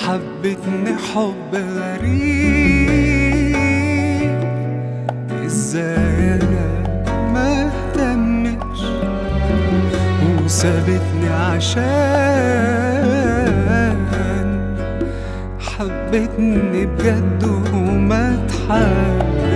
حبتني حب غريب ازاي انا ما اهتمش وسابتني عشان حبتني بجد وما تحبش